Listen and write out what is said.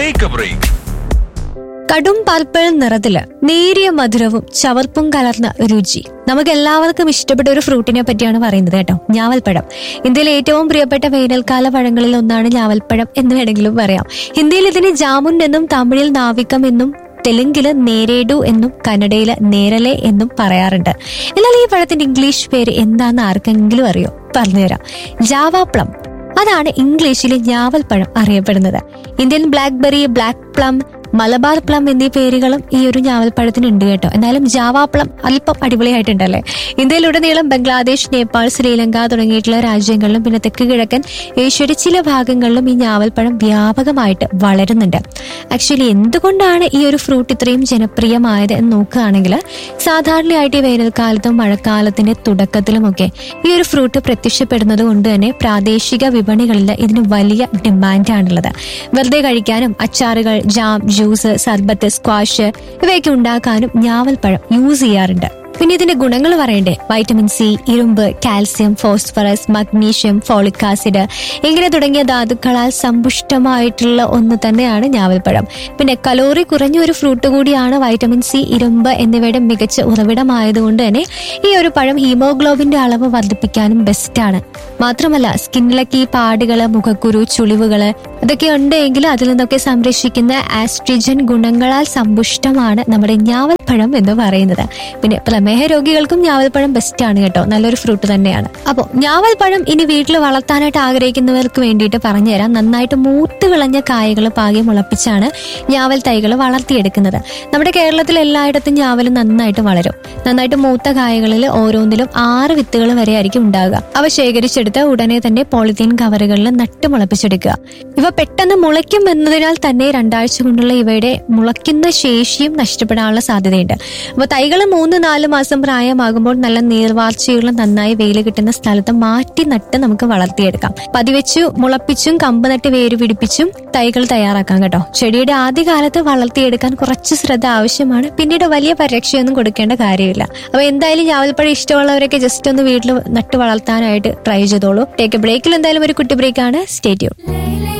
take a break കടും purple നിറത്തില് നേരിയ മധുരവും ചവർപ്പും കലർന്ന രുചി നമുക്ക് എല്ലാവർക്കും ഇഷ്ടപ്പെട്ട ഒരു ഫ്രൂട്ടിനെ പറ്റിയാണ് പറയുന്നത് കേട്ടോ ഞാവൽപ്പഴം ഇന്ത്യയിലെ ഏറ്റവും പ്രിയപ്പെട്ട വേനൽക്കാല പഴങ്ങളിൽ ഒന്നാണ് ഞാവൽപ്പഴം എന്ന് വേണമെങ്കിലും പറയാം ഹിന്ദിയിൽ ഇതിന് ജാമുൻ എന്നും തമിഴിൽ നാവികം എന്നും തെലുങ്കില് നേരേഡു എന്നും കന്നഡയില് നേരലെ എന്നും പറയാറുണ്ട് എന്നാൽ ഈ പഴത്തിന്റെ ഇംഗ്ലീഷ് പേര് എന്താന്ന് ആർക്കെങ്കിലും അറിയോ പറഞ്ഞുതരാം ജാവ പ്ലം അതാണ് ഇംഗ്ലീഷിലെ ഞാവൽപ്പഴം അറിയപ്പെടുന്നത് Indian blackberry black plum Malabar plum എന്നീ പേരുകളും ഈ ഒരു ഞാവൽപ്പഴത്തിന് ഉണ്ട് കേട്ടോ എന്നാലും ജാവ പ്ലം അല്പം അടിപൊളിയായിട്ടുണ്ടല്ലേ ഇന്ത്യയിലുടനീളം ബംഗ്ലാദേശ് നേപ്പാൾ ശ്രീലങ്ക തുടങ്ങിയിട്ടുള്ള രാജ്യങ്ങളിലും പിന്നെ തെക്ക് കിഴക്കൻ ഏഷ്യയുടെ ചില ഭാഗങ്ങളിലും ഈ ഞാവൽപ്പഴം വ്യാപകമായിട്ട് വളരുന്നുണ്ട് ആക്ച്വലി എന്തുകൊണ്ടാണ് ഈ ഒരു ഫ്രൂട്ട് ഇത്രയും ജനപ്രിയമായത് എന്ന് നോക്കുകയാണെങ്കിൽ സാധാരണയായിട്ട് ഈ വേനൽക്കാലത്തും മഴക്കാലത്തിന്റെ തുടക്കത്തിലുമൊക്കെ ഈ ഒരു ഫ്രൂട്ട് പ്രത്യക്ഷപ്പെടുന്നത് കൊണ്ട് തന്നെ പ്രാദേശിക വിപണികളിൽ ഇതിന് വലിയ ഡിമാൻഡാണുള്ളത് വെറുതെ കഴിക്കാനും അച്ചാറുകൾ ജാം ജ്യൂസ് സർബത്ത് സ്ക്വാഷ് ഇവയൊക്കെ ഉണ്ടാക്കാനും ഞാവൽപ്പഴം യൂസ് ചെയ്യാറുണ്ട് പിന്നെ ഇതിന്റെ ഗുണങ്ങൾ പറയണ്ടേ വൈറ്റമിൻ സി ഇരുമ്പ് calcium phosphorus magnesium folic acid ഇങ്ങനെ തുടങ്ങിയ ധാതുക്കളാൽ സമ്പുഷ്ടമായിട്ടുള്ള ഒന്ന് തന്നെയാണ് ഞാവൽപ്പഴം പിന്നെ കലോറി കുറഞ്ഞ ഒരു ഫ്രൂട്ട് കൂടിയാണ് വൈറ്റമിൻ സി ഇരുമ്പ് എന്നിവയുടെ മികച്ച ഉറവിടമായതുകൊണ്ട് തന്നെ ഈ ഒരു പഴം ഹീമോഗ്ലോബിന്റെ അളവ് വർദ്ധിപ്പിക്കാനും ബെസ്റ്റാണ് മാത്രമല്ല സ്കിന്നിലൊക്കെ ഈ പാടുകള് മുഖക്കുരു ചുളിവുകള് ഇതൊക്കെ ഉണ്ടെങ്കിൽ അതിൽ നിന്നൊക്കെ സംരക്ഷിക്കുന്ന ആസ്ട്രിജൻ ഗുണങ്ങളാൽ സമ്പുഷ്ടമാണ് നമ്മുടെ ഞാവൽപ്പഴം എന്ന് പറയുന്നത് പിന്നെ പ്രമേഹ രോഗികൾക്കും ഞാവൽപ്പഴം ബെസ്റ്റ് ആണ് കേട്ടോ നല്ലൊരു ഫ്രൂട്ട് തന്നെയാണ് അപ്പോൾ ഞാവൽപ്പഴം ഇനി വീട്ടിൽ വളർത്താനായിട്ട് ആഗ്രഹിക്കുന്നവർക്ക് വേണ്ടിയിട്ട് പറഞ്ഞുതരാം നന്നായിട്ട് മൂത്ത് വിളഞ്ഞ കായകൾ പാകി മുളപ്പിച്ചാണ് ഞാവൽ തൈകൾ വളർത്തിയെടുക്കുന്നത് നമ്മുടെ കേരളത്തിൽ എല്ലായിടത്തും ഞാവൽ നന്നായിട്ട് വളരും നന്നായിട്ട് മൂത്ത കായകളിൽ ഓരോന്നിലും ആറ് വിത്തുകൾ വരെ ആയിരിക്കും ഉണ്ടാകുക അവ ശേഖരിച്ചെടുത്ത് ഉടനെ തന്നെ പോളിത്തീൻ കവറുകളിൽ നട്ട് മുളപ്പിച്ചെടുക്കുക ഇവ പെട്ടെന്ന് മുളയ്ക്കും എന്നതിനാൽ തന്നെ രണ്ടാഴ്ച കൊണ്ടുള്ള ഇവയുടെ മുളയ്ക്കുന്ന ശേഷിയും നഷ്ടപ്പെടാനുള്ള സാധ്യതയുണ്ട് അപ്പൊ തൈകൾ മൂന്ന് നാല് മാസം പ്രായമാകുമ്പോൾ നല്ല നീർവാർച്ചയുള്ള നന്നായി വെയിൽ കിട്ടുന്ന സ്ഥലത്ത് മാറ്റി നട്ട് നമുക്ക് വളർത്തിയെടുക്കാം പതിവെച്ചു മുളപ്പിച്ചും കമ്പ് നട്ട് വേര് പിടിപ്പിച്ചും തൈകൾ തയ്യാറാക്കാം കേട്ടോ ചെടിയുടെ ആദ്യകാലത്ത് വളർത്തിയെടുക്കാൻ കുറച്ച് ശ്രദ്ധ ആവശ്യമാണ് പിന്നീട് വലിയ പരിരക്ഷയൊന്നും കൊടുക്കേണ്ട കാര്യമില്ല അപ്പൊ എന്തായാലും ഞാവൽപ്പഴം ഇഷ്ടമുള്ളവരൊക്കെ ജസ്റ്റ് ഒന്ന് വീട്ടിൽ നട്ട് വളർത്താനായിട്ട് ട്രൈ ചെയ്തോളൂ ടേക്ക് ബ്രേക്കിൽ എന്തായാലും ഒരു കുട്ടി ബ്രേക്കാണ് സ്റ്റേറ്റ്യൂ